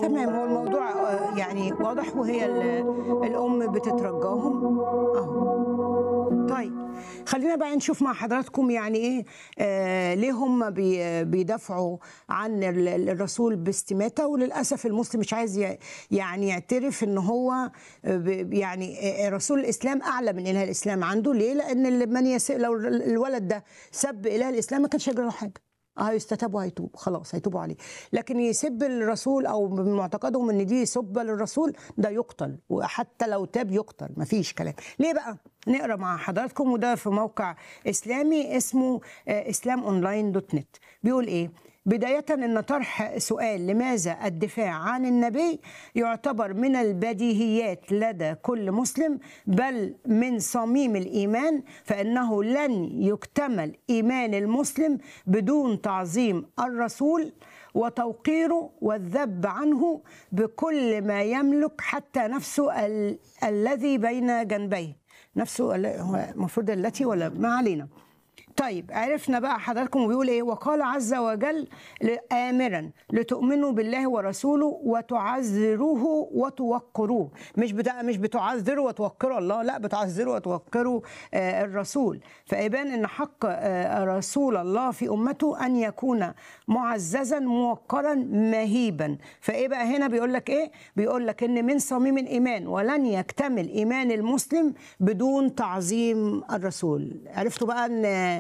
تمام هو الموضوع آه، يعني واضح وهي ال- الام بتترجاهم اهو طيب خلينا بقى نشوف مع حضراتكم يعني ايه آه ليه هم بي بيدافعوا عن ال- ال- الرسول باستماته وللاسف المسلم مش عايز ي- يعني يعترف ان هو آه، ب- يعني آه، رسول الاسلام اعلى من اله الاسلام عنده ليه؟ لان اللي من يس... لو الولد ده سب اله الاسلام ما كانش هيجرى له حاجه هيستتاب وهيتوب خلاص هيتوبوا عليه لكن يسب الرسول او من معتقدهم ان دي سبه للرسول ده يقتل وحتى لو تاب يقتل مفيش كلام ليه بقى نقرا مع حضراتكم وده في موقع اسلامي اسمه آه، اسلام اونلاين دوت نت بيقول ايه بداية أن طرح سؤال لماذا الدفاع عن النبي يعتبر من البديهيات لدى كل مسلم بل من صميم الإيمان فإنه لن يكتمل إيمان المسلم بدون تعظيم الرسول وتوقيره والذب عنه بكل ما يملك حتى نفسه ال- الذي بين جنبيه نفسه ال- هو المفروض التي ولا ما علينا طيب عرفنا بقى حضراتكم بيقول ايه وقال عز وجل ل- آمرا لتؤمنوا بالله ورسوله وتعزروه وتوقروه مش بتا... مش بتعزروا وتوقروا الله لا بتعزروا وتوقروا آه الرسول فيبان ان حق آه رسول الله في امته ان يكون معززا موقرا مهيبا فايه بقى هنا بيقول لك ايه بيقول لك ان من صميم الايمان ولن يكتمل ايمان المسلم بدون تعظيم الرسول عرفتوا بقى ان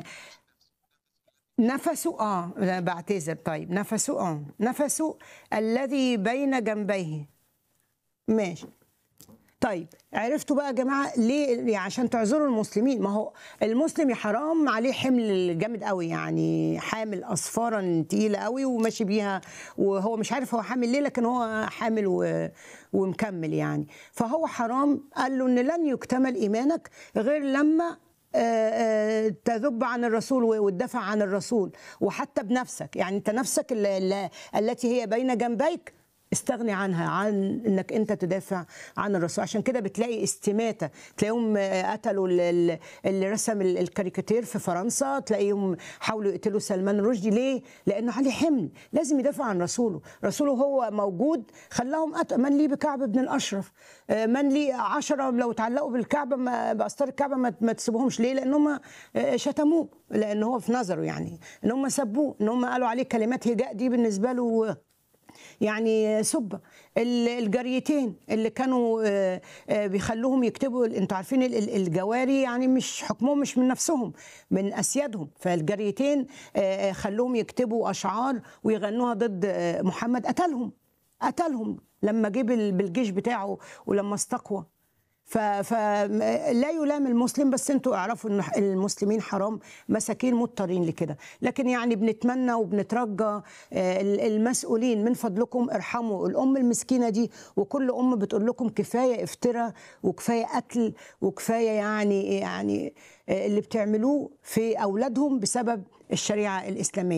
نفسه اه لا بعتذر طيب نفسه اه نفسه الذي بين جنبيه ماشي طيب عرفتوا بقى يا جماعه ليه يعني عشان تعذروا المسلمين ما هو المسلم يا حرام عليه حمل جامد قوي يعني حامل اصفارا تقيله قوي وماشي بيها وهو مش عارف هو حامل ليه لكن هو حامل و... ومكمل يعني فهو حرام قال له ان لن يكتمل ايمانك غير لما آه، آه، تذب عن الرسول وتدافع عن الرسول وحتى بنفسك يعني انت نفسك اللي اللي التي هي بين جنبيك استغني عنها عن انك انت تدافع عن الرسول عشان كده بتلاقي استماتة تلاقيهم آه، قتلوا ال- ال- اللي رسم ال- الكاريكاتير في فرنسا تلاقيهم حاولوا يقتلوا سلمان رشدي ليه لانه عليه حمل لازم يدافع عن رسوله رسوله هو موجود خلاهم قتل من لي بكعب بن الاشرف آه، من لي عشرة لو تعلقوا بالكعبة ما باستار الكعبة ما ما تسيبوهمش ليه لان هم آه، شتموه لان هو في نظره يعني ان هم سبوه ان هم قالوا عليه كلمات هجاء دي بالنسبة له يعني سبة ال- الجاريتين اللي كانوا آه، آه، بيخلوهم يكتبوا انتوا عارفين ال- ال- الجواري يعني مش حكمهم مش من نفسهم من اسيادهم فالجاريتين آه، آه، خلوهم يكتبوا اشعار ويغنوها ضد آه، محمد قتلهم قتلهم لما جه بال- بالجيش بتاعه ولما استقوى فلا يلام المسلم بس انتوا اعرفوا ان المسلمين حرام مساكين مضطرين لكده لكن يعني بنتمنى وبنترجى آه، المسؤولين من فضلكم ارحموا الام المسكينه دي وكل ام بتقول لكم كفايه افتراء وكفايه قتل وكفايه يعني يعني آه، اللي بتعملوه في اولادهم بسبب الشريعه الاسلاميه